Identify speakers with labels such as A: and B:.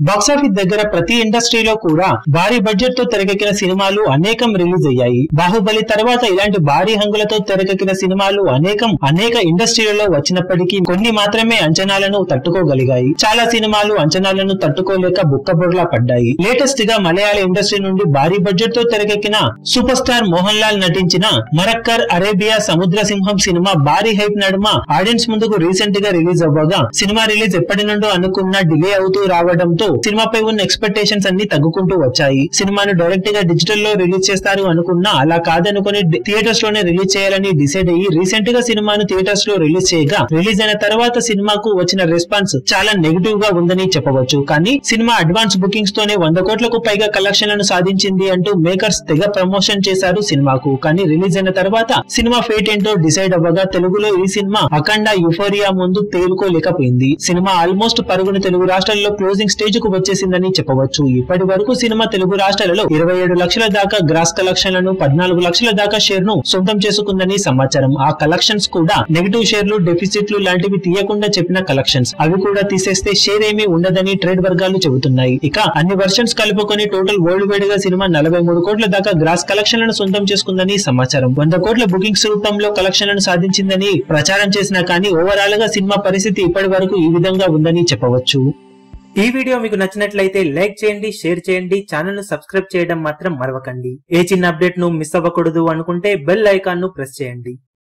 A: box office దగ్గర ప్రతి ఇండస్ట్రీలో కూడా భారీ బడ్జెట్ తో తెరకెక్కిన సినిమాలు అనేకం రిలీజ్ అయ్యాయి బాహుబలి తర్వాత ఇలాంటి భారీ హంగులతో తెరకెక్కిన సినిమాలు అనేకం అనేక ఇండస్ట్రీలలో వచ్చినప్పటికీ కొన్ని మాత్రమే అంచనాలను తట్టుకోగలిగాయి చాలా సినిమాలు అంచనాలను తట్టుకోలేక బుక్కబొర్లా పడ్డాయి లేటెస్ట్ గా మలయాళ ఇండస్ట్రీ నుండి భారీ బడ్జెట్ తో తెరకెక్కిన సూపర్ స్టార్ మోహన్ లాల్ నటించిన మరక్కర్ అరేబియా సముద్ర సింహం సినిమా భారీ హైప్ నడుమ ఆడియన్స్ ముందుకు రీసెంట్ గా రిలీజ్ అవ్వగా సినిమా రిలీజ్ ఎప్పటి నుండో అనుకున్న డిలే అవుతూ రావడంతో సినిమాపై ఉన్న ఎక్స్పెక్టేషన్స్ అన్ని తగ్గుకుంటూ వచ్చాయి సినిమాను డైరెక్ట్ గా డిజిటల్ లో రిలీజ్ చేస్తారు అనుకున్నా అలా కాదనుకుని థియేటర్స్ లోనే రిలీజ్ చేయాలని డిసైడ్ అయ్యి రీసెంట్ గా సినిమాను థియేటర్స్ లో రిలీజ్ చేయగా రిలీజ్ అయిన తర్వాత సినిమాకు వచ్చిన రెస్పాన్స్ చాలా నెగిటివ్ గా ఉందని చెప్పవచ్చు కానీ సినిమా అడ్వాన్స్ బుకింగ్స్ తోనే వంద కోట్లకు పైగా కలెక్షన్లను సాధించింది అంటూ మేకర్స్ తెగ ప్రమోషన్ చేశారు సినిమాకు కానీ రిలీజ్ అయిన తర్వాత సినిమా ఫేట్ ఏంటో డిసైడ్ అవ్వగా తెలుగులో ఈ సినిమా అఖండ యుఫోరియా ముందు తేలుకోలేకపోయింది సినిమా ఆల్మోస్ట్ పరుగుని తెలుగు రాష్ట్రాల్లో క్లోజింగ్ స్టేజ్ కు వచ్చేసిందని చెప్పవచ్చు ఇప్పటి వరకు సినిమా తెలుగు రాష్ట్రాలలో ఇరవై ఏడు లక్షల దాకా గ్రాస్ కలెక్షన్లను పద్నాలుగు లక్షల దాకా షేర్ ను సొంతం చేసుకుందని సమాచారం ఆ కలెక్షన్స్ కూడా నెగిటివ్ షేర్లు డెఫిసిట్లు లాంటివి తీయకుండా చెప్పిన కలెక్షన్స్ అవి కూడా తీసేస్తే షేర్ ఏమీ ఉండదని ట్రేడ్ వర్గాలు చెబుతున్నాయి ఇక అన్ని వర్షన్స్ కలుపుకొని టోటల్ వరల్డ్ వైడ్ గా సినిమా నలభై మూడు కోట్ల దాకా గ్రాస్ కలెక్షన్లను సొంతం చేసుకుందని సమాచారం వంద కోట్ల బుకింగ్స్ రూపంలో కలెక్షన్లను సాధించిందని ప్రచారం చేసినా కానీ ఓవరాల్ గా సినిమా పరిస్థితి ఇప్పటి వరకు ఈ విధంగా ఉందని చెప్పవచ్చు
B: ఈ వీడియో మీకు నచ్చినట్లయితే లైక్ చేయండి షేర్ చేయండి ఛానల్ ను సబ్స్క్రైబ్ చేయడం మాత్రం మరవకండి ఏ చిన్న అప్డేట్ ను మిస్ అవ్వకూడదు అనుకుంటే బెల్ ఐకాన్ ను ప్రెస్ చేయండి